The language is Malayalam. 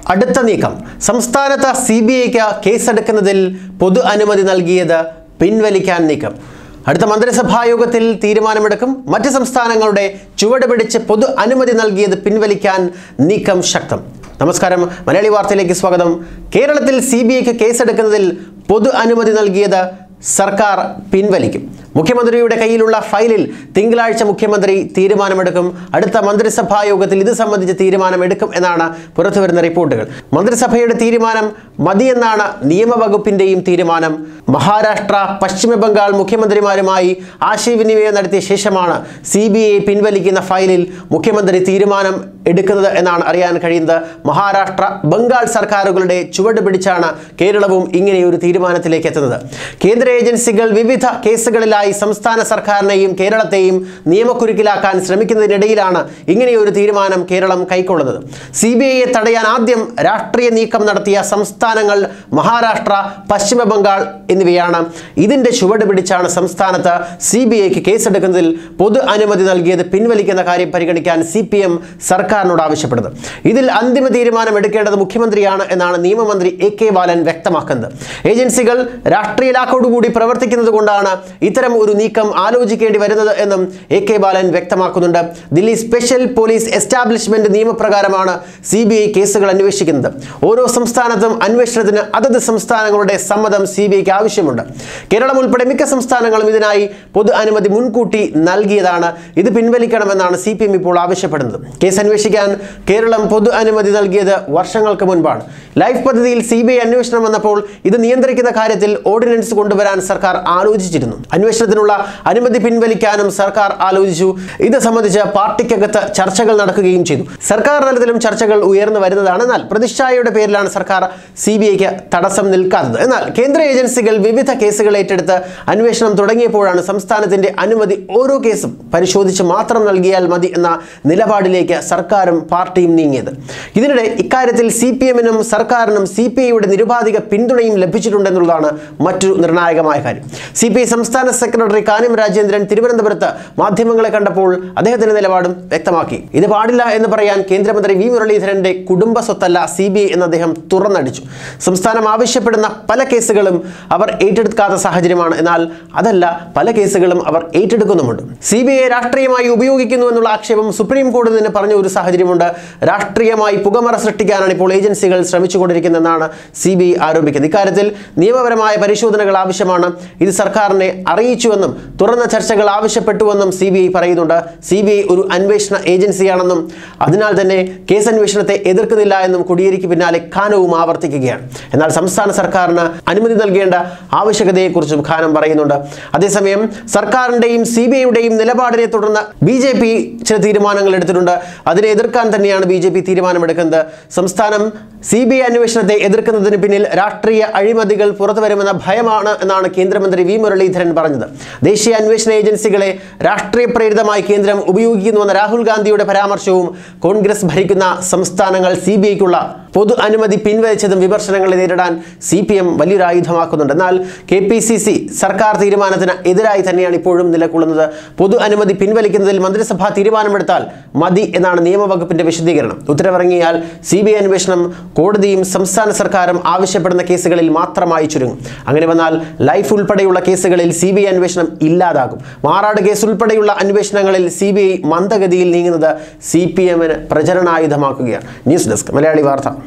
അടുത്ത നീക്കം സംസ്ഥാനത്ത് സി ബി ഐക്ക് കേസെടുക്കുന്നതിൽ പൊതു അനുമതി നൽകിയത് പിൻവലിക്കാൻ നീക്കം അടുത്ത മന്ത്രിസഭാ യോഗത്തിൽ തീരുമാനമെടുക്കും മറ്റ് സംസ്ഥാനങ്ങളുടെ ചുവട് പിടിച്ച് പൊതു അനുമതി നൽകിയത് പിൻവലിക്കാൻ നീക്കം ശക്തം നമസ്കാരം മലയാളി വാർത്തയിലേക്ക് സ്വാഗതം കേരളത്തിൽ സി ബി ഐക്ക് കേസെടുക്കുന്നതിൽ പൊതു അനുമതി നൽകിയത് സർക്കാർ പിൻവലിക്കും മുഖ്യമന്ത്രിയുടെ കയ്യിലുള്ള ഫയലിൽ തിങ്കളാഴ്ച മുഖ്യമന്ത്രി തീരുമാനമെടുക്കും അടുത്ത മന്ത്രിസഭാ യോഗത്തിൽ ഇത് സംബന്ധിച്ച് തീരുമാനമെടുക്കും എന്നാണ് പുറത്തുവരുന്ന റിപ്പോർട്ടുകൾ മന്ത്രിസഭയുടെ തീരുമാനം മതിയെന്നാണ് നിയമവകുപ്പിന്റെയും തീരുമാനം മഹാരാഷ്ട്ര പശ്ചിമ ബംഗാൾ മുഖ്യമന്ത്രിമാരുമായി ആശയവിനിമയം നടത്തിയ ശേഷമാണ് സി ബി ഐ പിൻവലിക്കുന്ന ഫയലിൽ മുഖ്യമന്ത്രി തീരുമാനം എടുക്കുന്നത് എന്നാണ് അറിയാൻ കഴിയുന്നത് മഹാരാഷ്ട്ര ബംഗാൾ സർക്കാരുകളുടെ ചുവട് പിടിച്ചാണ് കേരളവും ഇങ്ങനെയൊരു തീരുമാനത്തിലേക്ക് എത്തുന്നത് കേന്ദ്ര ഏജൻസികൾ വിവിധ കേസുകളിലായി സംസ്ഥാന സർക്കാരിനെയും കേരളത്തെയും നിയമക്കുരുക്കിലാക്കാൻ ശ്രമിക്കുന്നതിനിടയിലാണ് ഇങ്ങനെയൊരു തീരുമാനം കേരളം കൈക്കൊള്ളുന്നത് സി ബി ഐയെ തടയാൻ ആദ്യം രാഷ്ട്രീയ നീക്കം നടത്തിയ സംസ്ഥാനങ്ങൾ മഹാരാഷ്ട്ര പശ്ചിമ ബംഗാൾ എന്നിവയാണ് ഇതിന്റെ ചുവട് പിടിച്ചാണ് സംസ്ഥാനത്ത് സി ബി ഐക്ക് കേസെടുക്കുന്നതിൽ പൊതു അനുമതി നൽകിയത് പിൻവലിക്കുന്ന കാര്യം പരിഗണിക്കാൻ സി പി എം സർക്കാരിനോട് ആവശ്യപ്പെടുന്നത് ഇതിൽ അന്തിമ തീരുമാനം എടുക്കേണ്ടത് മുഖ്യമന്ത്രിയാണ് എന്നാണ് നിയമമന്ത്രി എ കെ ബാലൻ വ്യക്തമാക്കുന്നത് ഏജൻസികൾ രാഷ്ട്രീയ ലാക്കോടുകൂടി പ്രവർത്തിക്കുന്നത് കൊണ്ടാണ് ഇത്തരം ഒരു നീക്കം ആലോചിക്കേണ്ടി വരുന്നത് എന്നും എ കെ ബാലൻ വ്യക്തമാക്കുന്നുണ്ട് ദില്ലി സ്പെഷ്യൽ പോലീസ് എസ്റ്റാബ്ലിഷ്മെന്റ് നിയമപ്രകാരമാണ് സി ബി ഐ കേസുകൾ അന്വേഷിക്കുന്നത് ഓരോ സംസ്ഥാനത്തും അന്വേഷണത്തിന് അതത് സംസ്ഥാനങ്ങളുടെ സമ്മതം സി ബി ഐക്ക് ആവശ്യമുണ്ട് കേരളം ഉൾപ്പെടെ മിക്ക സംസ്ഥാനങ്ങളും ഇതിനായി പൊതു അനുമതി മുൻകൂട്ടി നൽകിയതാണ് ഇത് പിൻവലിക്കണമെന്നാണ് സി പി എം ഇപ്പോൾ ആവശ്യപ്പെടുന്നത് കേസ് അന്വേഷിക്കാൻ കേരളം പൊതു അനുമതി നൽകിയത് വർഷങ്ങൾക്ക് മുൻപാണ് ലൈഫ് പദ്ധതിയിൽ സി ബി ഐ അന്വേഷണം വന്നപ്പോൾ ഇത് നിയന്ത്രിക്കുന്ന കാര്യത്തിൽ ഓർഡിനൻസ് കൊണ്ടുവരാൻ സർക്കാർ ആലോചിച്ചിരുന്നു അന്വേഷണത്തിനുള്ള അനുമതി പിൻവലിക്കാനും സർക്കാർ ആലോചിച്ചു ഇത് സംബന്ധിച്ച് പാർട്ടിക്കകത്ത് ചർച്ചകൾ നടക്കുകയും ചെയ്തു സർക്കാർ തലത്തിലും ചർച്ചകൾ ഉയർന്നു വരുന്നതാണ് എന്നാൽ പ്രതിഷ്ഠായുടെ പേരിലാണ് സർക്കാർ സി ബി ഐക്ക് തടസ്സം നിൽക്കാത്തത് എന്നാൽ കേന്ദ്ര ഏജൻസികൾ വിവിധ കേസുകൾ ഏറ്റെടുത്ത് അന്വേഷണം തുടങ്ങിയപ്പോഴാണ് സംസ്ഥാനത്തിന്റെ അനുമതി ഓരോ കേസും പരിശോധിച്ച് മാത്രം നൽകിയാൽ മതി എന്ന നിലപാടിലേക്ക് സർക്കാരും പാർട്ടിയും നീങ്ങിയത് ഇതിനിടെ ഇക്കാര്യത്തിൽ സി പി എമ്മിനും സർക്കാരിനും സി പി ഐയുടെ നിരുപാധിക പിന്തുണയും ലഭിച്ചിട്ടുണ്ടെന്നുള്ളതാണ് മറ്റൊരു നിർണായകമായ കാര്യം സി പി ഐ സംസ്ഥാന സെക്രട്ടറി കാനം രാജേന്ദ്രൻ തിരുവനന്തപുരത്ത് മാധ്യമങ്ങളെ കണ്ടപ്പോൾ അദ്ദേഹത്തിന്റെ നിലപാടും വ്യക്തമാക്കി ഇത് പാടില്ല എന്ന് പറയാൻ കേന്ദ്രമന്ത്രി വി മുരളീധരന്റെ കുടുംബ സ്വത്തല്ല സി ബി ഐ എന്ന് അദ്ദേഹം തുറന്നടിച്ചു സംസ്ഥാനം ആവശ്യപ്പെടുന്ന പല കേസുകളും അവർ ഏറ്റെടുക്കാത്ത സാഹചര്യമാണ് എന്നാൽ അതല്ല പല കേസുകളും അവർ ഏറ്റെടുക്കുന്നുമുണ്ട് സി ബി ഐ രാഷ്ട്രീയമായി ഉപയോഗിക്കുന്നു എന്നുള്ള ആക്ഷേപം സുപ്രീം കോടതി തന്നെ പറഞ്ഞ ഒരു സാഹചര്യമുണ്ട് രാഷ്ട്രീയമായി പുകമറ സൃഷ്ടിക്കാനാണ് ഇപ്പോൾ ഏജൻസികൾ ശ്രമിച്ചുകൊണ്ടിരിക്കുന്നതെന്നാണ് സി ബി ഐ ആരോപിക്കുന്നത് ഇക്കാര്യത്തിൽ നിയമപരമായ പരിശോധനകൾ ആവശ്യമാണ് ഇത് സർക്കാരിനെ അറിയിച്ചുവെന്നും തുറന്ന ചർച്ചകൾ ആവശ്യപ്പെട്ടുവെന്നും സി ബി ഐ പറയുന്നുണ്ട് സി ബി ഐ ഒരു അന്വേഷണ ഏജൻസിയാണെന്നും അതിനാൽ തന്നെ കേസ് അന്വേഷണത്തെ എതിർക്കുന്നില്ല എന്നും കൊടിയേരിക്ക് പിന്നാലെ ഖാനവും ആവർത്തിക്കുകയാണ് എന്നാൽ സംസ്ഥാന സർക്കാരിന് അനുമതി നൽകേണ്ട ആവശ്യകതയെക്കുറിച്ചും ഖാനം പറയുന്നുണ്ട് അതേസമയം സർക്കാരിന്റെയും സി ബി ഐയുടെയും നിലപാടിനെ തുടർന്ന് ബി ജെ പി ചില തീരുമാനങ്ങൾ എടുത്തിട്ടുണ്ട് അതിനെ എതിർക്കാൻ തന്നെയാണ് ബി ജെ പി തീരുമാനമെടുക്കുന്നത് സംസ്ഥാനം സി ബി ഐ അന്വേഷണത്തെ എതിർക്കുന്നതിന് പിന്നിൽ രാഷ്ട്രീയ അഴിമതികൾ പുറത്തു വരുമെന്ന ഭയമാണ് എന്നാണ് കേന്ദ്രമന്ത്രി വി മുരളീധരൻ പറഞ്ഞത് ദേശീയ അന്വേഷണ ഏജൻസികളെ രാഷ്ട്രീയ പ്രേരിതമായി കേന്ദ്രം ഉപയോഗിക്കുന്നുവെന്ന രാഹുൽ ഗാന്ധിയുടെ പരാമർശവും കോൺഗ്രസ് ഭരിക്കുന്ന സംസ്ഥാനങ്ങൾ സി ബി ഐക്കുള്ള പൊതു അനുമതി പിൻവലിച്ചതും വിമർശനങ്ങളെ നേരിടാൻ സി പി എം വലിയൊരു ആയുധമാക്കുന്നുണ്ട് എന്നാൽ കെ പി സി സി സർക്കാർ തീരുമാനത്തിന് എതിരായി തന്നെയാണ് ഇപ്പോഴും നിലകൊള്ളുന്നത് പൊതു അനുമതി പിൻവലിക്കുന്നതിൽ മന്ത്രിസഭ തീരുമാനമെടുത്താൽ മതി എന്നാണ് നിയമവകുപ്പിന്റെ വിശദീകരണം ഉത്തരവിറങ്ങിയാൽ സി ബി ഐ അന്വേഷണം കോടതിയും സംസ്ഥാന സർക്കാരും ആവശ്യപ്പെടുന്ന കേസുകളിൽ മാത്രമായി ചുരുങ്ങും അങ്ങനെ വന്നാൽ ലൈഫ് ഉൾപ്പെടെയുള്ള കേസുകളിൽ സി ബി ഐ അന്വേഷണം ഇല്ലാതാകും മാറാട് കേസ് ഉൾപ്പെടെയുള്ള അന്വേഷണങ്ങളിൽ സി ബി ഐ മന്ദഗതിയിൽ നീങ്ങുന്നത് സി പി എമ്മിന് പ്രചരണായുധമാക്കുകയാണ് ന്യൂസ് ഡെസ്ക് മലയാളി വാർത്ത